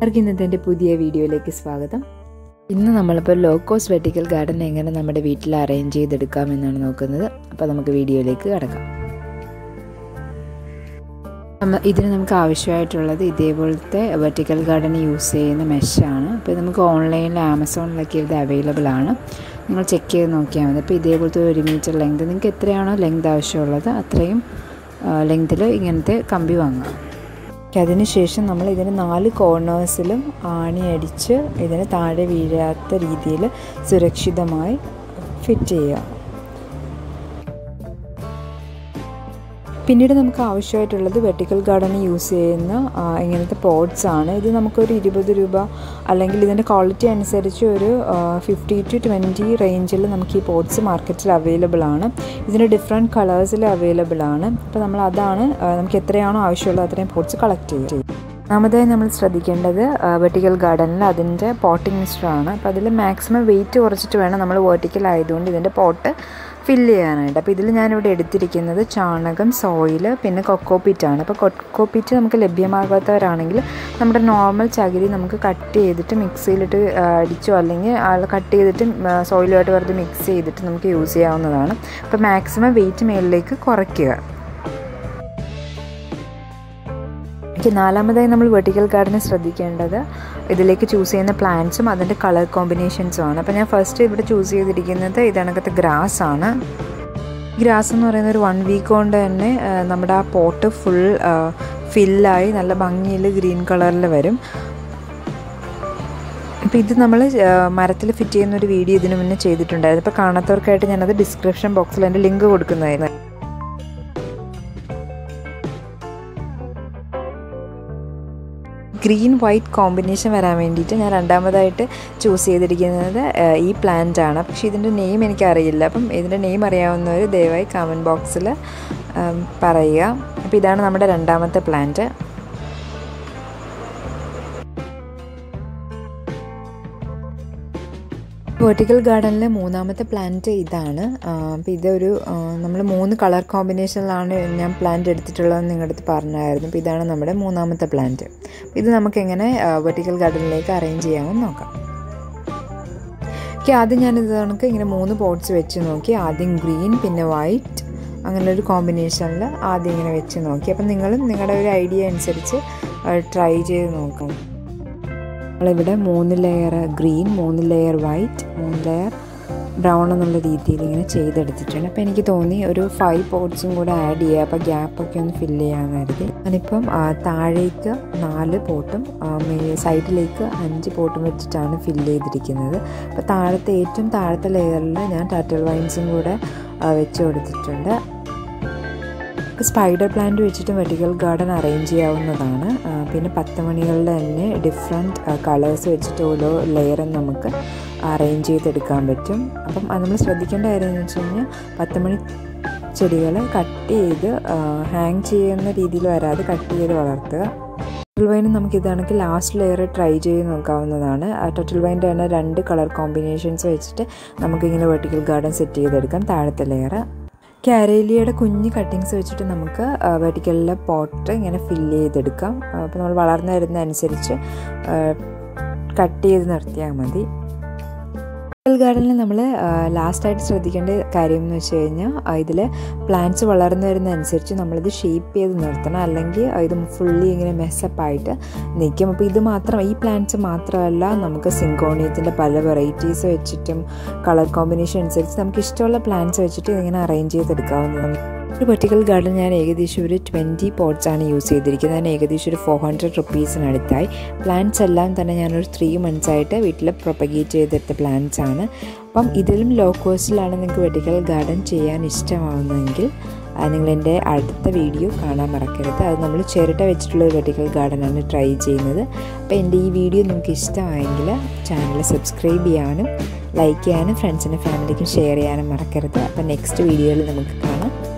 എല്ലാവർക്കും ഇന്നത്തെ എൻ്റെ പുതിയ വീഡിയോയിലേക്ക് സ്വാഗതം ഇന്ന് നമ്മളിപ്പോൾ ലോ കോസ്റ്റ് വെർട്ടിക്കൽ ഗാർഡൻ എങ്ങനെ നമ്മുടെ വീട്ടിൽ അറേഞ്ച് ചെയ്തെടുക്കാം എന്നാണ് നോക്കുന്നത് അപ്പോൾ നമുക്ക് വീഡിയോയിലേക്ക് കിടക്കാം നമ്മ ഇതിന് നമുക്ക് ആവശ്യമായിട്ടുള്ളത് ഇതേപോലത്തെ വെർട്ടിക്കൽ ഗാർഡൻ യൂസ് ചെയ്യുന്ന മെഷാണ് അപ്പോൾ നമുക്ക് ഓൺലൈനിൽ ആമസോണിലൊക്കെ ഇത് അവൈലബിൾ ആണ് നിങ്ങൾ ചെക്ക് ചെയ്ത് നോക്കിയാൽ മതി അപ്പോൾ ഇതേപോലത്തെ ഒരു മീറ്റർ ലെങ്ത് നിങ്ങൾക്ക് എത്രയാണോ ലെങ്ത് ആവശ്യമുള്ളത് അത്രയും ലെങ്തിൽ ഇങ്ങനത്തെ കമ്പി വാങ്ങാം അതിനുശേഷം നമ്മൾ ഇതിന് നാല് കോർണേഴ്സിലും ആണി അടിച്ച് ഇതിന് താഴെ വീഴാത്ത രീതിയിൽ സുരക്ഷിതമായി ഫിറ്റ് ചെയ്യുക പിന്നീട് നമുക്ക് ആവശ്യമായിട്ടുള്ളത് വെർട്ടിക്കൽ ഗാർഡനിൽ യൂസ് ചെയ്യുന്ന ഇങ്ങനത്തെ പോട്ട്സ് ആണ് ഇത് നമുക്കൊരു ഇരുപത് രൂപ അല്ലെങ്കിൽ ഇതിൻ്റെ ക്വാളിറ്റി അനുസരിച്ച് ഒരു ഫിഫ്റ്റി ടു ട്വൻറ്റി റേഞ്ചിൽ നമുക്ക് ഈ പോട്ട്സ് മാർക്കറ്റിൽ അവൈലബിൾ ആണ് ഇതിന് ഡിഫറെൻറ്റ് കളേഴ്സിൽ അവൈലബിൾ ആണ് അപ്പോൾ നമ്മൾ അതാണ് നമുക്ക് എത്രയാണോ ആവശ്യമുള്ളത് അത്രയും പോട്ട്സ് കളക്ട് ചെയ്യും ഒന്നാമതായി നമ്മൾ ശ്രദ്ധിക്കേണ്ടത് വെർട്ടിക്കൽ ഗാർഡനിൽ അതിൻ്റെ പോട്ടിംഗ് മിസ്റ്ററാണ് അപ്പോൾ അതിൽ മാക്സിമം വെയിറ്റ് കുറച്ചിട്ട് വേണം നമ്മൾ വെർട്ടിക്കൽ ആയതുകൊണ്ട് ഇതിൻ്റെ പോട്ട് ഫില്ല് ചെയ്യാനായിട്ട് അപ്പോൾ ഇതിൽ ഞാനിവിടെ എടുത്തിരിക്കുന്നത് ചാണകം സോയിൽ പിന്നെ കൊക്കോപ്പിറ്റാണ് അപ്പോൾ കൊക്കോപ്പിറ്റ് നമുക്ക് ലഭ്യമാകാത്തവരാണെങ്കിൽ നമ്മുടെ നോർമൽ ചകിരി നമുക്ക് കട്ട് ചെയ്തിട്ട് മിക്സിയിലിട്ട് അടിച്ചോ അല്ലെങ്കിൽ കട്ട് ചെയ്തിട്ട് സോയിലുമായിട്ട് വെറുതെ മിക്സ് ചെയ്തിട്ട് നമുക്ക് യൂസ് ചെയ്യാവുന്നതാണ് അപ്പോൾ മാക്സിമം വെയിറ്റ് മേളിലേക്ക് കുറയ്ക്കുക നാലാമതായി നമ്മൾ വെർട്ടിക്കൽ ഗാർഡനെ ശ്രദ്ധിക്കേണ്ടത് ഇതിലേക്ക് ചൂസ് ചെയ്യുന്ന പ്ലാന്റ്സും അതിൻ്റെ കളർ കോമ്പിനേഷൻസും ആണ് അപ്പോൾ ഞാൻ ഫസ്റ്റ് ഇവിടെ ചൂസ് ചെയ്തിരിക്കുന്നത് ഇതണക്കത്തെ ഗ്രാസ് ആണ് ഗ്രാസ് എന്ന് പറയുന്ന ഒരു വൺ വീക്ക് കൊണ്ട് തന്നെ നമ്മുടെ ആ പോട്ട് ഫുൾ ഫില്ലായി നല്ല ഭംഗിയിൽ ഗ്രീൻ കളറിൽ വരും അപ്പോൾ ഇത് നമ്മൾ മരത്തിൽ ഫിറ്റ് ചെയ്യുന്ന ഒരു വീഡിയോ ഇതിനു മുന്നേ ചെയ്തിട്ടുണ്ടായിരുന്നു അപ്പോൾ കാണാത്തവർക്കായിട്ട് ഞാനത് ഡിസ്ക്രിപ്ഷൻ ബോക്സിൽ എൻ്റെ ലിങ്ക് കൊടുക്കുന്നതായിരുന്നു ഗ്രീൻ വൈറ്റ് കോമ്പിനേഷൻ വരാൻ വേണ്ടിയിട്ട് ഞാൻ രണ്ടാമതായിട്ട് ചൂസ് ചെയ്തിരിക്കുന്നത് ഈ പ്ലാന്റ് ആണ് പക്ഷേ ഇതിൻ്റെ നെയിം എനിക്കറിയില്ല അപ്പം ഇതിൻ്റെ നെയിം അറിയാവുന്നവർ ദയവായി കമൻറ്റ് ബോക്സിൽ പറയുക അപ്പോൾ ഇതാണ് നമ്മുടെ രണ്ടാമത്തെ പ്ലാന്റ് വെർട്ടിക്കൽ ഗാർഡനിലെ മൂന്നാമത്തെ പ്ലാന്റ് ഇതാണ് അപ്പോൾ ഇതൊരു നമ്മൾ മൂന്ന് കളർ കോമ്പിനേഷനിലാണ് ഞാൻ പ്ലാന്റ് എടുത്തിട്ടുള്ളതെന്ന് നിങ്ങളുടെ അടുത്ത് പറഞ്ഞായിരുന്നു അപ്പോൾ ഇതാണ് നമ്മുടെ മൂന്നാമത്തെ പ്ലാന്റ് ഇത് നമുക്ക് എങ്ങനെ വെർട്ടിക്കൽ ഗാർഡനിലേക്ക് അറേഞ്ച് ചെയ്യാമെന്ന് നോക്കാം ഓക്കെ ആദ്യം ഞാനിത് കണക്ക് ഇങ്ങനെ മൂന്ന് പോട്ട്സ് വെച്ച് നോക്കി ആദ്യം ഗ്രീൻ പിന്നെ വൈറ്റ് അങ്ങനെ ഒരു കോമ്പിനേഷനിൽ ആദ്യം ഇങ്ങനെ വെച്ച് നോക്കി അപ്പം നിങ്ങളും നിങ്ങളുടെ ഒരു ഐഡിയ അനുസരിച്ച് ട്രൈ ചെയ്ത് നോക്കാം നമ്മളിവിടെ മൂന്ന് ലെയർ ഗ്രീൻ മൂന്ന് ലെയർ വൈറ്റ് മൂന്ന് ലെയർ ബ്രൗൺ എന്നുള്ള രീതിയിൽ ഇങ്ങനെ ചെയ്തെടുത്തിട്ടുണ്ട് അപ്പോൾ എനിക്ക് തോന്നി ഒരു ഫൈവ് പോട്ട്സും കൂടെ ആഡ് ചെയ്യുക അപ്പോൾ ഗ്യാപ്പൊക്കെ ഒന്ന് ഫില്ല് ചെയ്യാമെന്നായിരുന്നു ഞാനിപ്പം താഴേക്ക് നാല് പോട്ടും സൈഡിലേക്ക് അഞ്ച് പോട്ടും വെച്ചിട്ടാണ് ഫില്ല് ചെയ്തിരിക്കുന്നത് അപ്പോൾ താഴത്തെ ഏറ്റവും താഴത്തെ ലെയറിൽ ഞാൻ ടാറ്റൽ വൈൻസും കൂടെ വെച്ച് കൊടുത്തിട്ടുണ്ട് സ്പൈഡർ പ്ലാന്റ് വെച്ചിട്ട് വെർട്ടിക്കൽ ഗാർഡൻ അറേഞ്ച് ചെയ്യാവുന്നതാണ് പിന്നെ പത്ത് മണികളുടെ തന്നെ ഡിഫറെൻറ്റ് കളേഴ്സ് വെച്ചിട്ട് ഓരോ ലെയറും നമുക്ക് അറേഞ്ച് ചെയ്തെടുക്കാൻ പറ്റും അപ്പം അത് നമ്മൾ ശ്രദ്ധിക്കേണ്ട കാര്യം എന്ന് വെച്ച് കഴിഞ്ഞാൽ പത്ത് മണി ചെടികൾ കട്ട് ചെയ്ത് ഹാങ് ചെയ്യുന്ന രീതിയിൽ വരാതെ കട്ട് ചെയ്ത് വളർത്തുക ടട്ടിൽ വൈൻ നമുക്ക് ഇതാണെങ്കിൽ ലാസ്റ്റ് ലെയർ ട്രൈ ചെയ്ത് നോക്കാവുന്നതാണ് ടട്ടിൽ വൈൻ്റെ തന്നെ രണ്ട് കളർ കോമ്പിനേഷൻസ് വെച്ചിട്ട് നമുക്കിങ്ങനെ വെർട്ടിക്കൽ ഗാർഡൻ സെറ്റ് ചെയ്തെടുക്കാം താഴത്തെ ലെയർ കാരേലിയയുടെ കുഞ്ഞ് കട്ടിങ്സ് വെച്ചിട്ട് നമുക്ക് വെർട്ടിക്കലിലെ പോട്ട് ഇങ്ങനെ ഫില്ല് ചെയ്തെടുക്കാം അപ്പോൾ നമ്മൾ വളർന്നു വരുന്നതനുസരിച്ച് കട്ട് ചെയ്ത് നിർത്തിയാൽ മതി വെർട്ടിക്കൽ ഗാർഡനിൽ നമ്മൾ ലാസ്റ്റായിട്ട് ശ്രദ്ധിക്കേണ്ട കാര്യം എന്ന് വെച്ച് കഴിഞ്ഞാൽ ഇതിൽ പ്ലാന്റ്സ് വളർന്നു വരുന്നതനുസരിച്ച് നമ്മളിത് ഷേപ്പ് ചെയ്ത് നിർത്തണം അല്ലെങ്കിൽ ഇത് ഫുള്ളി ഇങ്ങനെ മെസ്സപ്പായിട്ട് നിൽക്കും അപ്പോൾ ഇത് മാത്രം ഈ പ്ലാന്റ്സ് മാത്രമല്ല നമുക്ക് സിങ്കോണിയത്തിൻ്റെ പല വെറൈറ്റീസ് വെച്ചിട്ടും കളർ കോമ്പിനേഷൻ അനുസരിച്ച് നമുക്ക് ഇഷ്ടമുള്ള പ്ലാന്റ്സ് വെച്ചിട്ട് ഇതിങ്ങനെ അറേഞ്ച് ചെയ്തെടുക്കാവുന്നതാണ് ഒരു വെർട്ടിക്കൽ ഗാർഡൻ ഞാൻ ഏകദേശം ഒരു ട്വൻറ്റി പോട്ട്സ് ആണ് യൂസ് ചെയ്തിരിക്കുന്നത് ഞാൻ ഏകദേശം ഒരു ഫോർ ഹൺഡ്രഡ് റുപ്പീസിനടുത്തായി പ്ലാന്റ്സ് എല്ലാം തന്നെ ഞാനൊരു ത്രീ മന്ത്സ് ആയിട്ട് വീട്ടിൽ പ്രൊപ്പഗേറ്റ് ചെയ്തെടുത്ത പ്ലാന്റ്സ് ആണ് അപ്പം ഇതിലും ലോ കോസ്റ്റിലാണ് നിങ്ങൾക്ക് വെർട്ടിക്കൽ ഗാർഡൻ ചെയ്യാൻ ഇഷ്ടമാവുന്നതെങ്കിൽ നിങ്ങൾ എൻ്റെ അടുത്ത വീഡിയോ കാണാൻ മറക്കരുത് അത് നമ്മൾ ചിരട്ട വെച്ചിട്ടുള്ള ഒരു വെർട്ടിക്കൽ ഗാർഡനാണ് ട്രൈ ചെയ്യുന്നത് അപ്പോൾ എൻ്റെ ഈ വീഡിയോ നിങ്ങൾക്ക് ഇഷ്ടമായെങ്കിൽ ചാനൽ സബ്സ്ക്രൈബ് ചെയ്യാനും ലൈക്ക് ചെയ്യാനും ഫ്രണ്ട്സിനും ഫാമിലിക്കും ഷെയർ ചെയ്യാനും മറക്കരുത് അപ്പോൾ നെക്സ്റ്റ് വീഡിയോയിൽ നമുക്ക് കാണാം